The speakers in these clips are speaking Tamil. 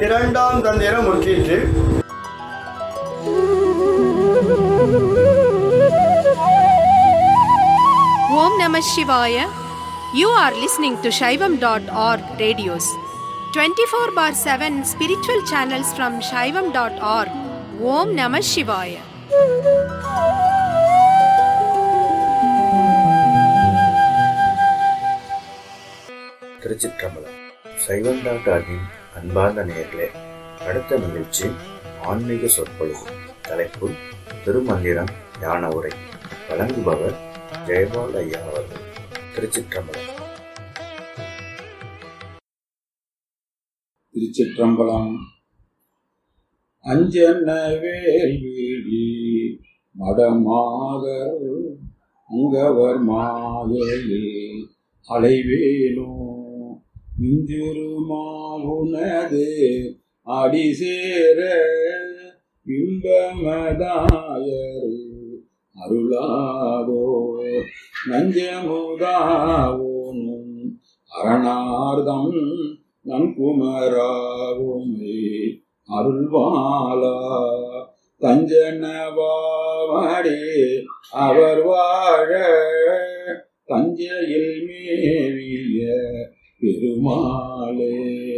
இரண்டாம் தந்திரம் முற்றிற்று Om Namah Shivaya. You are listening to Shaivam.org radios. 24 bar 7 spiritual channels from Shaivam.org. Om Namah Shivaya. திருச்சிற்றம்பலம் சைவம் டாக்டரின் அன்பார்ந்த நேயர்களே அடுத்த நிகழ்ச்சி ஆன்மீக சொற்பொழிவு தலைப்பு திருமந்திரம் ஞான உரை வழங்குபவர் ஜெயபால் ஐயா அவர்கள் திருச்சிற்றம்பலம் திருச்சிற்றம்பலம் அஞ்சன வேல்விழி மடமாதர் அங்கவர் மாயையில் அலைவேலோ மிஞ்சுருமாவுனது அடிசேர இன்பமதாயர் அருளாதோ நஞ்சமுதாவோனும் அரணார்தம் நன்குமராவுமே அருள்வாலா தஞ்சனவாமடே அவர் வாழ தஞ்சையில் மேவிய பெருமாளே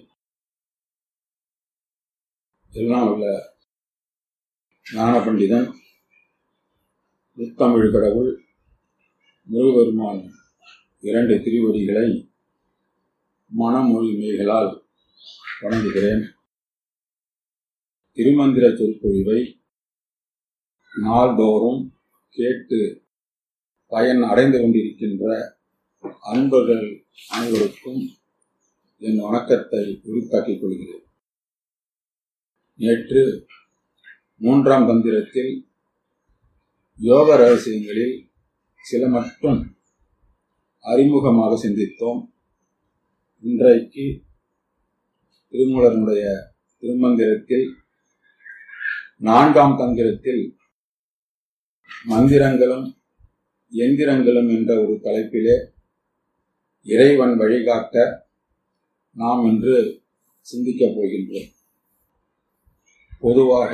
எல்லாம் உள்ள ஞான பண்டிதன் முத்தமிழ் கடவுள் முருகபெருமான் இரண்டு திருவடிகளை மனமொழிமைகளால் வணங்குகிறேன் திருமந்திர சொற்பொழிவை நாள்தோறும் கேட்டு பயன் அடைந்து கொண்டிருக்கின்ற அன்பர்கள் அனைவருக்கும் என் வணக்கத்தை உரித்தாக்கிக் கொள்கிறேன் நேற்று மூன்றாம் தந்திரத்தில் யோக ரகசியங்களில் சில மட்டும் அறிமுகமாக சிந்தித்தோம் இன்றைக்கு திருமூலனுடைய திருமந்திரத்தில் நான்காம் தந்திரத்தில் மந்திரங்களும் எந்திரங்களும் என்ற ஒரு தலைப்பிலே இறைவன் வழிகாட்ட நாம் இன்று சிந்திக்கப் போகின்றோம் பொதுவாக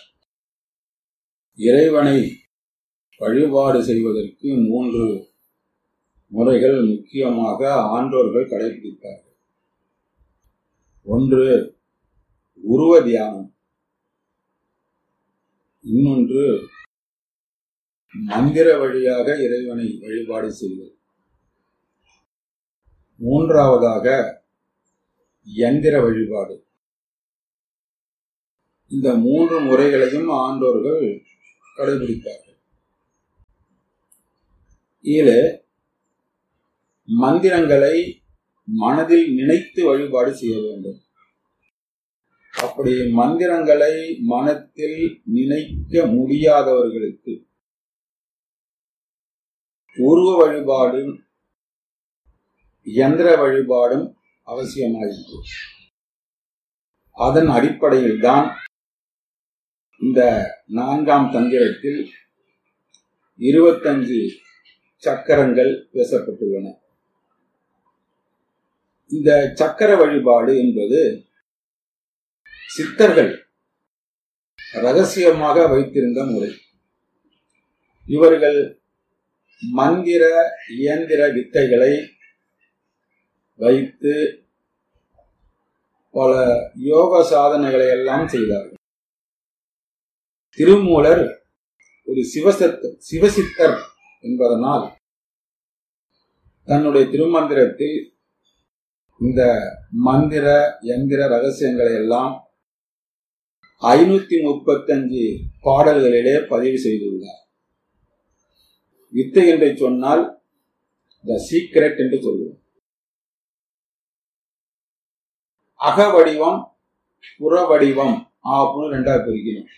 இறைவனை வழிபாடு செய்வதற்கு மூன்று முறைகள் முக்கியமாக ஆன்றோர்கள் கடைபிடித்தார்கள் ஒன்று உருவ தியானம் இன்னொன்று மந்திர வழியாக இறைவனை வழிபாடு செய்வது மூன்றாவதாக யந்திர வழிபாடு இந்த மூன்று முறைகளையும் ஆண்டோர்கள் கடைபிடித்தார்கள் இதிலே மந்திரங்களை மனதில் நினைத்து வழிபாடு செய்ய வேண்டும் அப்படி மந்திரங்களை மனத்தில் நினைக்க முடியாதவர்களுக்கு உருவ வழிபாடும் யந்திர வழிபாடும் அவசியமாயிற்று அதன் அடிப்படையில் தான் இந்த நான்காம் தந்திரத்தில் இருபத்தஞ்சு சக்கரங்கள் பேசப்பட்டுள்ளன இந்த சக்கர வழிபாடு என்பது சித்தர்கள் ரகசியமாக வைத்திருந்த முறை இவர்கள் மந்திர இயந்திர வித்தைகளை வைத்து பல யோக சாதனைகளை எல்லாம் செய்தார்கள் திருமூலர் ஒரு சிவசத்த சிவசித்தர் என்பதனால் தன்னுடைய திருமந்திரத்தில் இந்த மந்திர எந்திர ரகசியங்களை எல்லாம் ஐநூத்தி முப்பத்தஞ்சு பாடல்களிலே பதிவு செய்துள்ளார் வித்தை என்று சொன்னால் த சீக்ரெட் என்று சொல்லுவோம் அக வடிவம் புற வடிவம் அப்படின்னு ரெண்டா பிரிக்கணும்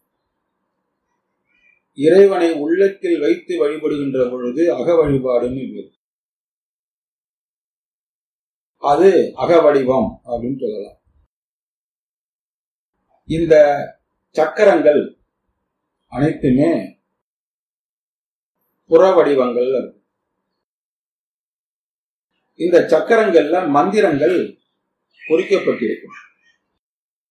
இறைவனை உள்ளத்தில் வைத்து வழிபடுகின்ற பொழுது அக வழிபாடுன்னு பேர் அது அகவடிவம் அப்படின்னு சொல்லலாம் இந்த சக்கரங்கள் அனைத்துமே புற வடிவங்கள் இருக்கு. இந்த சக்கரங்கள்ல மந்திரங்கள் பொறிக்கப்பட்டிருக்கும்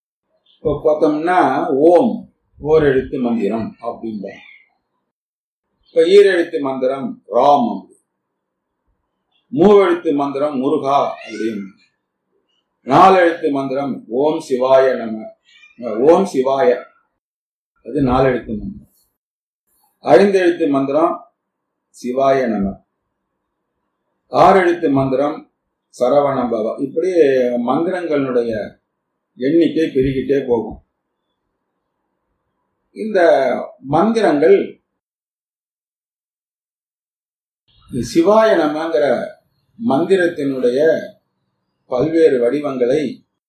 இப்போ பார்த்தோம்னா ஓம் ஓர் எழுத்து மந்திரம் அப்படின்பாங்க இப்ப ஈரெழுத்து மந்திரம் ராம் அப்படி மூவெழுத்து மந்திரம் முருகா அப்படின்னு நாலெழுத்து மந்திரம் ஓம் சிவாய நம ஓம் சிவாய அது நாலெழுத்து மந்திரம் ஐந்தெழுத்து மந்திரம் சிவாய நம ஆறெழுத்து மந்திரம் சரவண பவ இப்படி மந்திரங்களுடைய எண்ணிக்கை பெருகிட்டே போகும் இந்த மந்திரங்கள் இந்த சிவாய நமங்கிற மந்திரத்தினுடைய பல்வேறு வடிவங்களை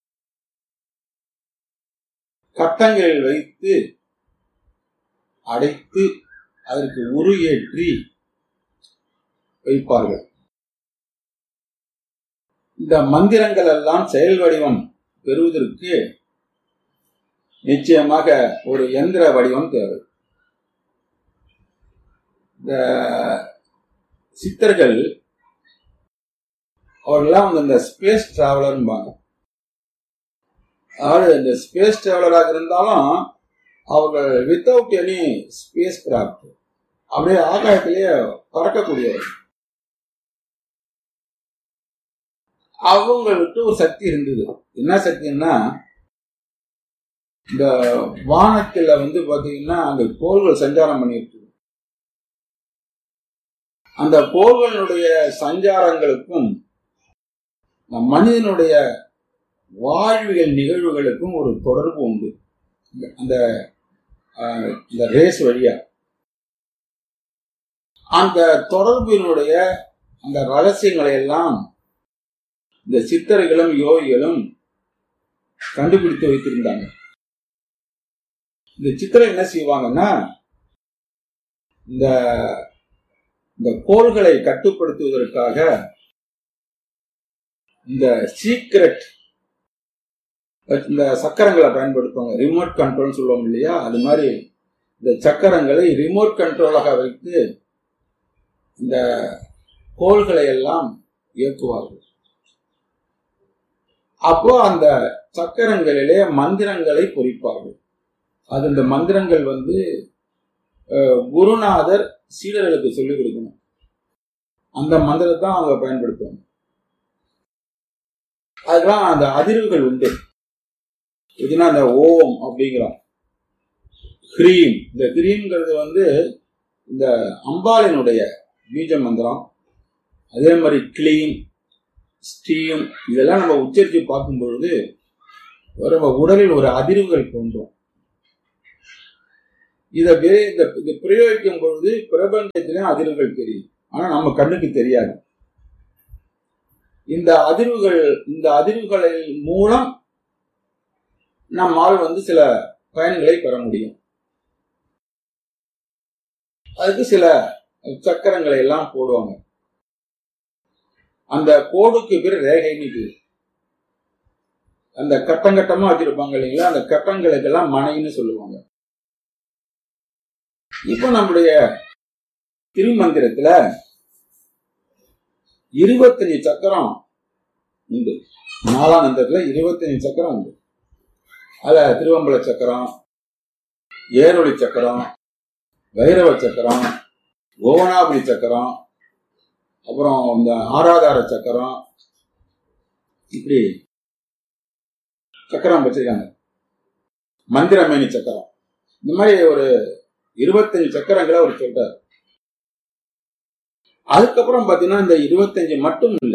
கட்டங்களில் வைத்து அடைத்து அதற்கு உரு ஏற்றி வைப்பார்கள் இந்த மந்திரங்கள் எல்லாம் செயல் வடிவம் பெறுவதற்கு நிச்சயமாக ஒரு எந்திர வடிவம் தேவை இந்த சித்தர்கள் அவர்கள்லாம் வந்து இந்த ஸ்பேஸ் டிராவலர்பாங்க அதாவது இந்த ஸ்பேஸ் டிராவலராக இருந்தாலும் அவர்கள் வித்தவுட் எனி ஸ்பேஸ் கிராஃப்ட் அப்படியே ஆகாயத்திலேயே பறக்கக்கூடியவர் அவங்களுக்கு ஒரு சக்தி இருந்தது என்ன சக்தின்னா இந்த வானத்துல வந்து பாத்தீங்கன்னா அங்க கோள்கள் சஞ்சாரம் பண்ணிட்டு இருக்கு. அந்த கோள்களுடைய சஞ்சாரங்களுக்கும் நம் மனிதனுடைய வாழ்வியல் நிகழ்வுகளுக்கும் ஒரு தொடர்பு உண்டு இந்த- அந்த ஆஹ், இந்த ரேஸ் வழியா அந்த தொடர்பினுடைய அந்த ரகசியங்களை எல்லாம் இந்த சித்தர்களும் யோகிகளும் கண்டுபிடித்து வைத்திருந்தாங்க இந்த சித்தர்கள் என்ன செய்வாங்கன்னா இந்த இந்த கோள்களை கட்டுப்படுத்துவதற்காக இந்த சீக்ரெட் இந்த சக்கரங்களை பயன்படுத்துவாங்க ரிமோட் கண்ட்ரோல் சொல்லுவாங்க இல்லையா அது மாதிரி இந்த சக்கரங்களை ரிமோட் கண்ட்ரோலாக வைத்து இந்த கோள்களை எல்லாம் இயக்குவார்கள் அப்போ அந்த சக்கரங்களிலே மந்திரங்களை பொறிப்பார்கள் அது இந்த மந்திரங்கள் வந்து அஹ், குருநாதர் சீடர்களுக்கு சொல்லிக் கொடுக்கணும் அந்த மந்திரத்தை தான் அவங்க பயன்படுத்துவாங்க அதுக்கெல்லாம் அந்த அதிர்வுகள் உண்டு இதுனா அந்த ஓம் அப்படிங்கிறோம் ஹ்ரீம் இந்த ஹ்ரீம்ங்கிறது வந்து இந்த அம்பாளினுடைய பீஜ மந்திரம் அதே மாதிரி கிளீம் ஸ்டீம் இதெல்லாம் நம்ம உச்சரித்து பார்க்கும் பொழுது ஒரு நம்ம உடலில் ஒரு அதிர்வுகள் தோன்றும் இதை வே- இந்த இதை பிரயோகிக்கும் பொழுது பிரபஞ்சத்திலும் அதிர்வுகள் தெரியும் ஆனா நம்ம கண்ணுக்கு தெரியாது இந்த அதிர்வுகள் இந்த அதிர்வுகளின் மூலம் நம்மால் வந்து சில பயன்களை பெற முடியும் அதுக்கு சில சக்கரங்களை எல்லாம் போடுவாங்க அந்த கோடுக்கு பேர் ரேகைன்னு பேரு. அந்த கட்டம் கட்டமா வச்சிருப்பாங்க இல்லைங்களா அந்த கட்டங்களுக்கெல்லாம் மனைன்னு சொல்லுவாங்க இப்ப நம்முடைய திருமந்திரத்துல இருபத்தஞ்சு சக்கரம் உண்டு நாலாம் நந்தத்துல இருபத்தஞ்சு சக்கரம் உண்டு அதுல திருவம்பல சக்கரம் ஏரொளி சக்கரம் வைரவ சக்கரம் கோவனாபுரி சக்கரம் அப்புறம் இந்த ஆராதார சக்கரம் இப்படி சக்கரம் வச்சிருக்காங்க மந்திரமேனி சக்கரம் இந்த மாதிரி ஒரு இருபத்தஞ்சு சக்கரங்களை அவர் சொல்றாரு அதுக்கப்புறம் பாத்தீங்கன்னா இந்த இருபத்தஞ்சு மட்டும் இல்ல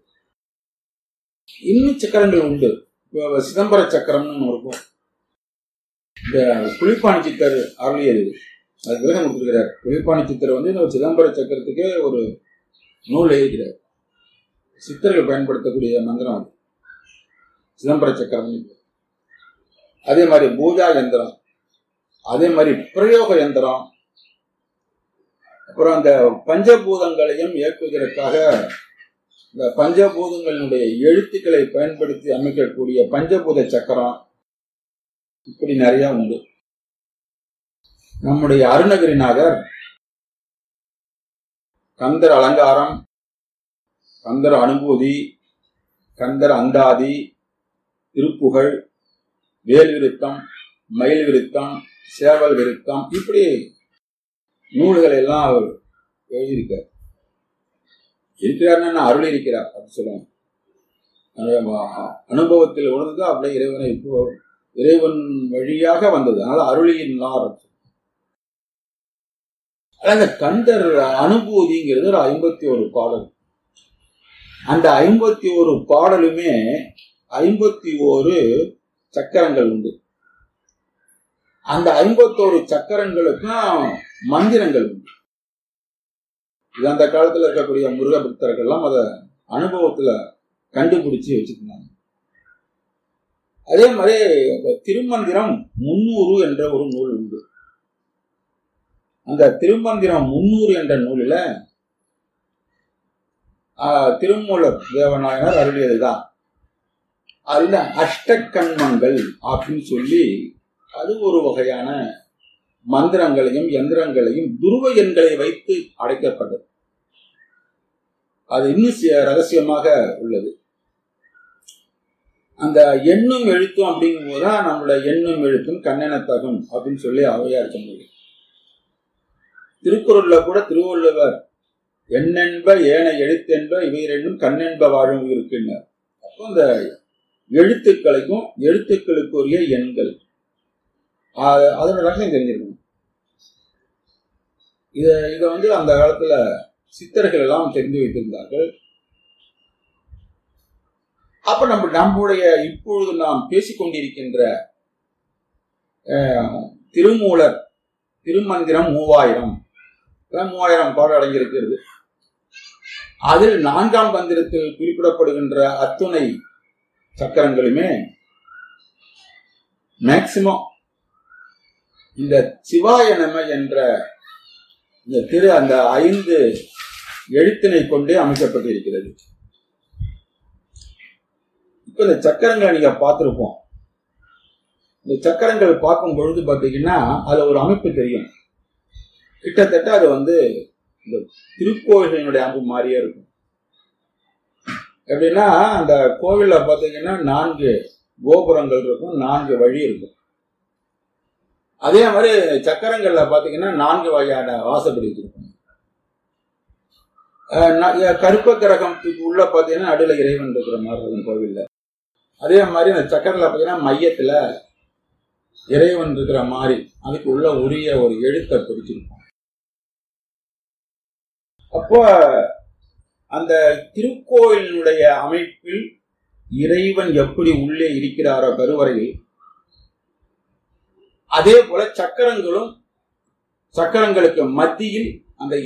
இன்னும் சக்கரங்கள் உண்டு இப்போ சிதம்பர சக்கரம்னு ஒண்ணு இருக்கும் இந்த புலிப்பாணி சித்தர் அருளியது அது விளக்கம் கொடுத்துருக்கிறார் புலிப்பாணி சித்தர் வந்து இந்த சிதம்பர சக்கரத்துக்கே ஒரு நூல் எழுதுகிறார் சித்தர்கள் பயன்படுத்தக்கூடிய மந்திரம் அது சிதம்பர சக்கரம் அதே மாதிரி பூஜா யந்திரம் அதே மாதிரி பிரயோக யந்திரம் அப்புறம் அந்த பஞ்சபூதங்களையும் இயக்குவதற்காக இந்த பஞ்சபூதங்களினுடைய எழுத்துக்களை பயன்படுத்தி அமைக்கக்கூடிய பஞ்சபூத சக்கரம் இப்படி நிறைய உண்டு நம்முடைய அருணகிரிநாதர் கந்தர் அலங்காரம் கந்தர் அனுபூதி கந்தர் அந்தாதி திருப்புகழ் வேல் விருத்தம் மயில் விருத்தம் சேவல் விருத்தம் இப்படி நூல்களை எல்லாம் அவர் எழுதியிருக்கார் இருக்கிறார்னா அருள் இருக்கிறார் அப்படின்னு சொல்லுவாங்க அந்த அனுபவத்தில் உணர்ந்து அப்படியே இறைவனை இப்போ இறைவன் வழியாக வந்தது அதனால அருளியின் நார் அந்த கந்தர் அனுபூதிங்கிறது ஒரு ஐம்பத்தி ஒரு பாடல் அந்த ஐம்பத்தி ஒரு பாடலுமே ஐம்பத்தி ஒரு சக்கரங்கள் உண்டு அந்த ஐம்பத்தோரு சக்கரங்களுக்கும் மந்திரங்கள் உண்டு இது அந்த காலத்துல இருக்கக்கூடிய முருக பக்தர்கள்லாம் அத அனுபவத்துல கண்டுபிடிச்சு வச்சிருந்தாங்க அதே மாதிரி திருமந்திரம் முன்னூறு என்ற ஒரு நூல் உண்டு அந்த திருமந்திரம் முன்னூறு என்ற நூலில் திருமூலர் தேவநாயனர் அருளியதுதான் அதுல அஷ்டக்கண்மங்கள் அப்படின்னு சொல்லி அது ஒரு வகையான மந்திரங்களையும் எந்திரங்களையும் துருவ எண்களை வைத்து அடைக்கப்பட்டது அது இன்னும் ரகசியமாக உள்ளது அந்த எண்ணும் எழுத்தும் அப்படிங்கும் போதுதான் நம்மளோட எண்ணும் எழுத்தும் கண்ணெனத்தகும் அப்படின்னு சொல்லி அவையார் சொன்னது திருக்குறள்ல கூட திருவள்ளுவர் எண்ணென்ப ஏன எழுத்தென்ப இவை ரெண்டும் கண்ணென்ப வாழும் இருக்கின்றார் அப்போ அந்த எழுத்துக்களைக்கும் எழுத்துக்களுக்குரிய எண்கள் அதோட ரகசியம் தெரிஞ்சிருக்கணும் இத இத வந்து அந்த காலத்துல சித்தர்கள் எல்லாம் தெரிந்து வைத்திருந்தார்கள் அப்ப நம்ம நம்முடைய இப்பொழுது நாம் பேசிக்கொண்டிருக்கின்ற திருமூலர் திருமந்திரம் மூவாயிரம் மூவாயிரம் பாடல் அடங்கியிருக்கிறது அதில் நான்காம் தந்திரத்தில் குறிப்பிடப்படுகின்ற அத்துணை சக்கரங்களுமே மேக்சிமம் இந்த சிவாய நம என்ற இந்த திரு அந்த ஐந்து எழுத்தினை கொண்டே அமைக்கப்பட்டிருக்கிறது இப்ப இந்த சக்கரங்களை நீங்க பார்த்திருப்போம் இந்த சக்கரங்கள் பார்க்கும் பொழுது பாத்தீங்கன்னா அது ஒரு அமைப்பு தெரியும் கிட்டத்தட்ட அது வந்து இந்த திருக்கோவில்களினுடைய அமைப்பு மாதிரியே இருக்கும் எப்படின்னா அந்த கோவில்ல பாத்தீங்கன்னா நான்கு கோபுரங்கள் இருக்கும் நான்கு வழி இருக்கும் அதே மாதிரி சக்கரங்கள்ல பாத்தீங்கன்னா நான்கு வகையான வாசப்படி வச்சிருக்கும் கருப்ப கிரகத்துக்கு உள்ள பாத்தீங்கன்னா நடுவில் இறைவன் இருக்கிற மாதிரி இருக்கும் கோவில்ல அதே மாதிரி அந்த சக்கரில் பாத்தீங்கன்னா மையத்துல இறைவன் இருக்கிற மாதிரி அதுக்கு உள்ள உரிய ஒரு எழுத்தை பிடிச்சிருக்கும் அப்போ அந்த திருக்கோயிலினுடைய அமைப்பில் இறைவன் எப்படி உள்ளே இருக்கிறாரோ கருவறையில் அதே போல சக்கரங்களும் சக்கரங்களுக்கு மத்தியில் அந்த